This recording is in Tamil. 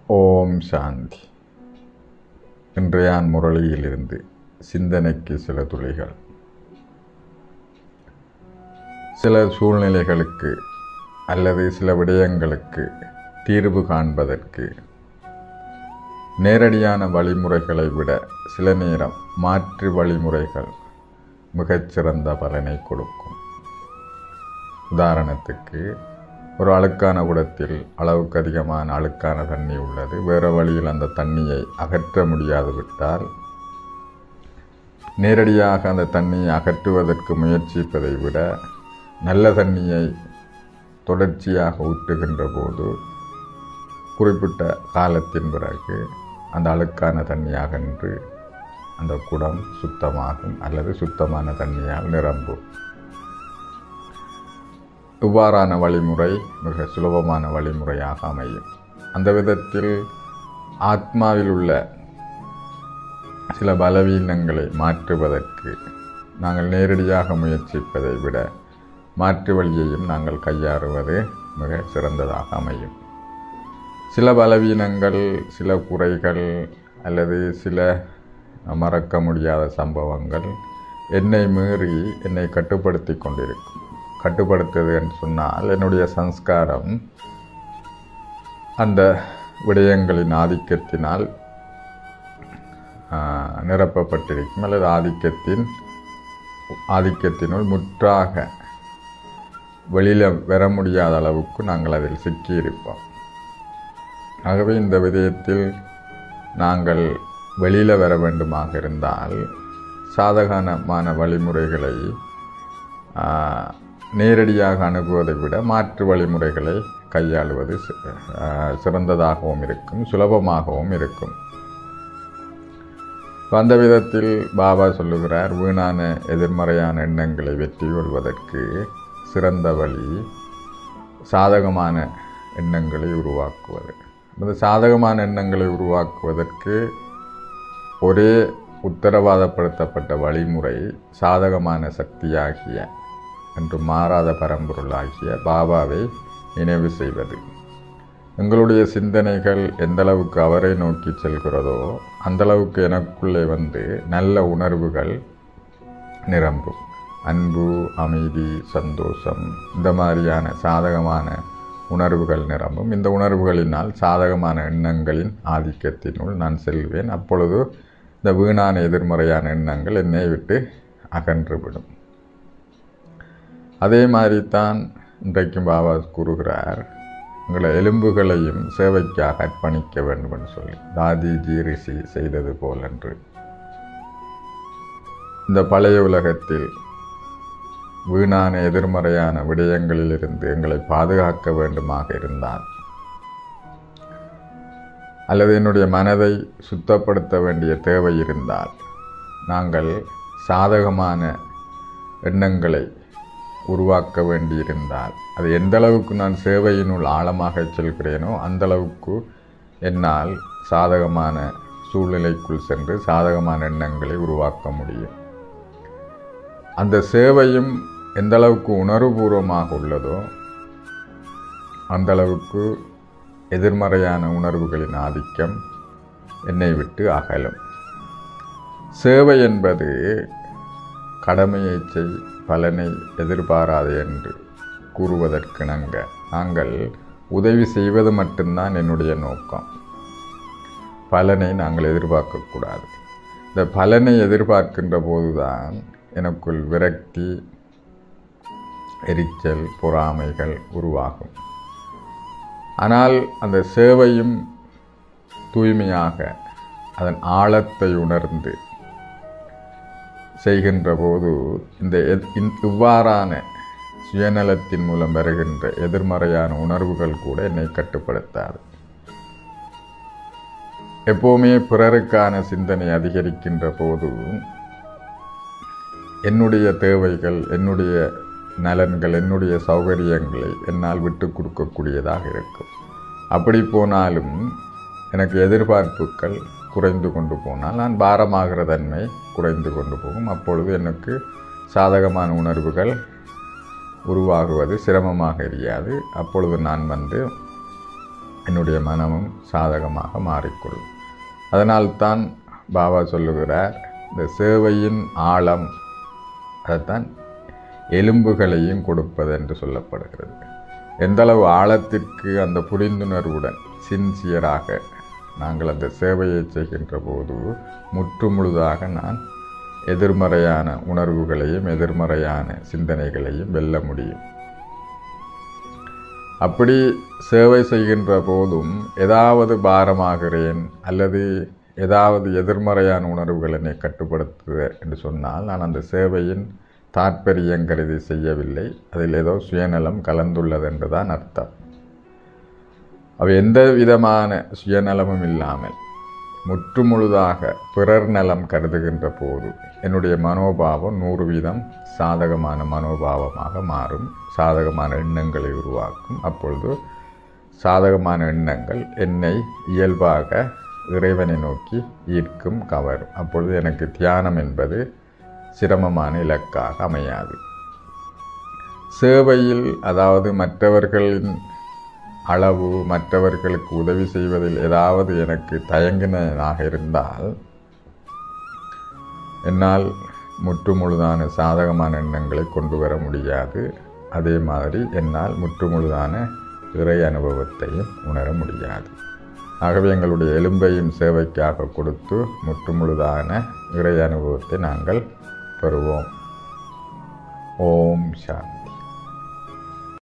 ஓம் சாந்தி இன்றையான் முரளியிலிருந்து சிந்தனைக்கு சில துளிகள் சில சூழ்நிலைகளுக்கு அல்லது சில விடயங்களுக்கு தீர்வு காண்பதற்கு நேரடியான வழிமுறைகளை விட சில நேரம் மாற்று வழிமுறைகள் மிகச்சிறந்த பலனை கொடுக்கும் உதாரணத்துக்கு ஒரு அழுக்கான குடத்தில் அளவுக்கு அதிகமான அழுக்கான தண்ணி உள்ளது வேறு வழியில் அந்த தண்ணியை அகற்ற முடியாது விட்டால் நேரடியாக அந்த தண்ணியை அகற்றுவதற்கு முயற்சிப்பதை விட நல்ல தண்ணியை தொடர்ச்சியாக ஊற்றுகின்ற போது குறிப்பிட்ட காலத்தின் பிறகு அந்த அழுக்கான தண்ணி அகன்று அந்த குடம் சுத்தமாகும் அல்லது சுத்தமான தண்ணியால் நிரம்பும் இவ்வாறான வழிமுறை மிக சுலபமான வழிமுறையாக அமையும் அந்த விதத்தில் ஆத்மாவில் உள்ள சில பலவீனங்களை மாற்றுவதற்கு நாங்கள் நேரடியாக முயற்சிப்பதை விட மாற்று வழியையும் நாங்கள் கையாறுவது மிக சிறந்ததாக அமையும் சில பலவீனங்கள் சில குறைகள் அல்லது சில மறக்க முடியாத சம்பவங்கள் என்னை மீறி என்னை கட்டுப்படுத்தி கொண்டிருக்கும் கட்டுப்படுத்துது என்று சொன்னால் என்னுடைய சம்ஸ்காரம் அந்த விடயங்களின் ஆதிக்கத்தினால் நிரப்பப்பட்டிருக்கும் அல்லது ஆதிக்கத்தின் ஆதிக்கத்தினுள் முற்றாக வெளியில் வர முடியாத அளவுக்கு நாங்கள் அதில் சிக்கியிருப்போம் ஆகவே இந்த விதயத்தில் நாங்கள் வெளியில் வர வேண்டுமாக இருந்தால் சாதகமான வழிமுறைகளை நேரடியாக அணுகுவதை விட மாற்று வழிமுறைகளை கையாளுவது சிறந்ததாகவும் இருக்கும் சுலபமாகவும் இருக்கும் அந்த விதத்தில் பாபா சொல்லுகிறார் வீணான எதிர்மறையான எண்ணங்களை வெற்றி கொள்வதற்கு சிறந்த வழி சாதகமான எண்ணங்களை உருவாக்குவது அந்த சாதகமான எண்ணங்களை உருவாக்குவதற்கு ஒரே உத்தரவாதப்படுத்தப்பட்ட வழிமுறை சாதகமான சக்தியாகிய என்று மாறாத பரம்பொருளாகிய பாபாவை நினைவு செய்வது எங்களுடைய சிந்தனைகள் எந்தளவுக்கு அவரை நோக்கி செல்கிறதோ அந்தளவுக்கு எனக்குள்ளே வந்து நல்ல உணர்வுகள் நிரம்பும் அன்பு அமைதி சந்தோஷம் இந்த மாதிரியான சாதகமான உணர்வுகள் நிரம்பும் இந்த உணர்வுகளினால் சாதகமான எண்ணங்களின் ஆதிக்கத்தினுள் நான் செல்வேன் அப்பொழுது இந்த வீணான எதிர்மறையான எண்ணங்கள் என்னை விட்டு அகன்றுவிடும் அதே மாதிரி தான் இன்றைக்கும் பாபா கூறுகிறார் உங்களை எலும்புகளையும் சேவைக்காக அர்ப்பணிக்க வேண்டும் என்று சொல்லி தாதிஜி ரிஷி செய்தது போல் என்று இந்த பழைய உலகத்தில் வீணான எதிர்மறையான விடயங்களிலிருந்து எங்களை பாதுகாக்க வேண்டுமாக இருந்தால் அல்லது என்னுடைய மனதை சுத்தப்படுத்த வேண்டிய தேவை இருந்தால் நாங்கள் சாதகமான எண்ணங்களை உருவாக்க வேண்டியிருந்தால் அது எந்த அளவுக்கு நான் சேவையினுள் ஆழமாக செல்கிறேனோ அந்த அளவுக்கு என்னால் சாதகமான சூழ்நிலைக்குள் சென்று சாதகமான எண்ணங்களை உருவாக்க முடியும் அந்த சேவையும் எந்த அளவுக்கு உணர்வுபூர்வமாக உள்ளதோ அந்த அளவுக்கு எதிர்மறையான உணர்வுகளின் ஆதிக்கம் என்னை விட்டு அகலும் சேவை என்பது கடமையை செய் பலனை எதிர்பாராது என்று கூறுவதற்கிணங்க நாங்கள் உதவி செய்வது மட்டும்தான் என்னுடைய நோக்கம் பலனை நாங்கள் எதிர்பார்க்கக்கூடாது இந்த பலனை எதிர்பார்க்கின்ற போதுதான் எனக்குள் விரக்தி எரிச்சல் பொறாமைகள் உருவாகும் ஆனால் அந்த சேவையும் தூய்மையாக அதன் ஆழத்தை உணர்ந்து செய்கின்ற போது இந்த இவ்வாறான சுயநலத்தின் மூலம் வருகின்ற எதிர்மறையான உணர்வுகள் கூட என்னை கட்டுப்படுத்தாது எப்போவுமே பிறருக்கான சிந்தனை அதிகரிக்கின்ற போது என்னுடைய தேவைகள் என்னுடைய நலன்கள் என்னுடைய சௌகரியங்களை என்னால் விட்டு கொடுக்கக்கூடியதாக இருக்கும் அப்படி போனாலும் எனக்கு எதிர்பார்ப்புகள் குறைந்து கொண்டு போனால் நான் பாரமாகிற தன்மை குறைந்து கொண்டு போகும் அப்பொழுது எனக்கு சாதகமான உணர்வுகள் உருவாகுவது சிரமமாக எரியாது அப்பொழுது நான் வந்து என்னுடைய மனமும் சாதகமாக மாறிக்கொள்ளும் அதனால்தான் பாபா சொல்லுகிறார் இந்த சேவையின் ஆழம் அதைத்தான் எலும்புகளையும் கொடுப்பது என்று சொல்லப்படுகிறது எந்தளவு ஆழத்திற்கு அந்த புரிந்துணர்வுடன் சின்சியராக நாங்கள் அந்த சேவையை செய்கின்ற போது முற்றுமுழுதாக நான் எதிர்மறையான உணர்வுகளையும் எதிர்மறையான சிந்தனைகளையும் வெல்ல முடியும் அப்படி சேவை செய்கின்ற போதும் ஏதாவது பாரமாகிறேன் அல்லது ஏதாவது எதிர்மறையான உணர்வுகள் என்னை கட்டுப்படுத்துது என்று சொன்னால் நான் அந்த சேவையின் தாற்பயம் கருதி செய்யவில்லை அதில் ஏதோ சுயநலம் கலந்துள்ளது என்றுதான் அர்த்தம் அவை எந்த விதமான சுயநலமும் இல்லாமல் முற்றுமுழுதாக பிறர் நலம் கருதுகின்ற போது என்னுடைய மனோபாவம் நூறு வீதம் சாதகமான மனோபாவமாக மாறும் சாதகமான எண்ணங்களை உருவாக்கும் அப்பொழுது சாதகமான எண்ணங்கள் என்னை இயல்பாக இறைவனை நோக்கி ஈர்க்கும் கவரும் அப்பொழுது எனக்கு தியானம் என்பது சிரமமான இலக்காக அமையாது சேவையில் அதாவது மற்றவர்களின் அளவு மற்றவர்களுக்கு உதவி செய்வதில் ஏதாவது எனக்கு தயங்கினாக இருந்தால் என்னால் முற்றுமுழுதான சாதகமான எண்ணங்களை கொண்டு வர முடியாது அதே மாதிரி என்னால் முற்றுமுழுதான இறை அனுபவத்தையும் உணர முடியாது ஆகவே எங்களுடைய எலும்பையும் சேவைக்காக கொடுத்து முற்றுமுழுதான இறை அனுபவத்தை நாங்கள் பெறுவோம் ஓம் சாந்தி